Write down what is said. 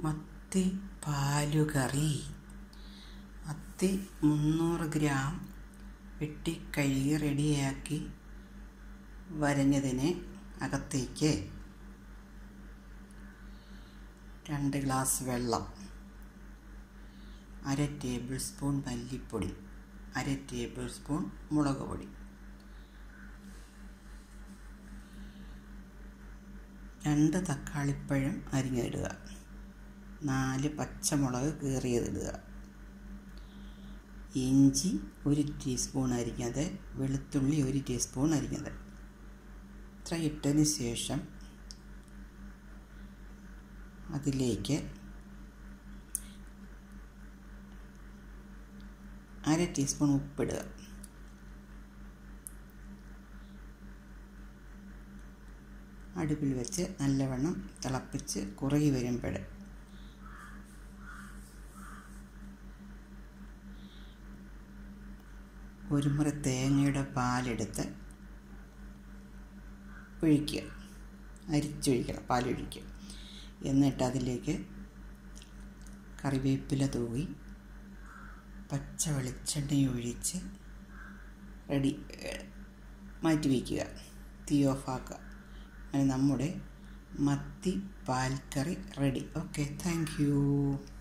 മത്തി പാലുകറി മത്തി മുന്നൂറ് ഗ്രാം വെട്ടി കഴുകി റെഡിയാക്കി വരഞ്ഞതിന് അകത്തേക്ക് രണ്ട് ഗ്ലാസ് വെള്ളം അര ടേബിൾ സ്പൂൺ മല്ലിപ്പൊടി അര ടേബിൾ സ്പൂൺ മുളക് പൊടി രണ്ട് തക്കാളിപ്പഴം അരിഞ്ഞിടുക നാല് പച്ചമുളക് കീറിയതിടുക ഇഞ്ചി ഒരു ടീസ്പൂൺ അരിഞ്ഞത് വെളുത്തുള്ളി ഒരു ടീസ്പൂൺ അരിഞ്ഞത് ഇത്ര ഇട്ടതിന് ശേഷം അതിലേക്ക് അര ടീസ്പൂൺ ഉപ്പിടുക അടുപ്പിൽ വെച്ച് നല്ലവണ്ണം തിളപ്പിച്ച് കുറുകി വരുമ്പോൾ ഒരു മുറി തേങ്ങയുടെ പാലെടുത്ത് ഒഴിക്കുക അരിച്ചൊഴിക്കണം പാലൊഴിക്കുക എന്നിട്ട് അതിലേക്ക് കറിവേപ്പില തൂവി പച്ച വെളിച്ചെണ്ണ ഒഴിച്ച് റെഡി മാറ്റി വയ്ക്കുക തീ ഓഫാക്കുക അങ്ങനെ നമ്മുടെ മത്തി പാൽക്കറി റെഡി ഓക്കെ താങ്ക് യു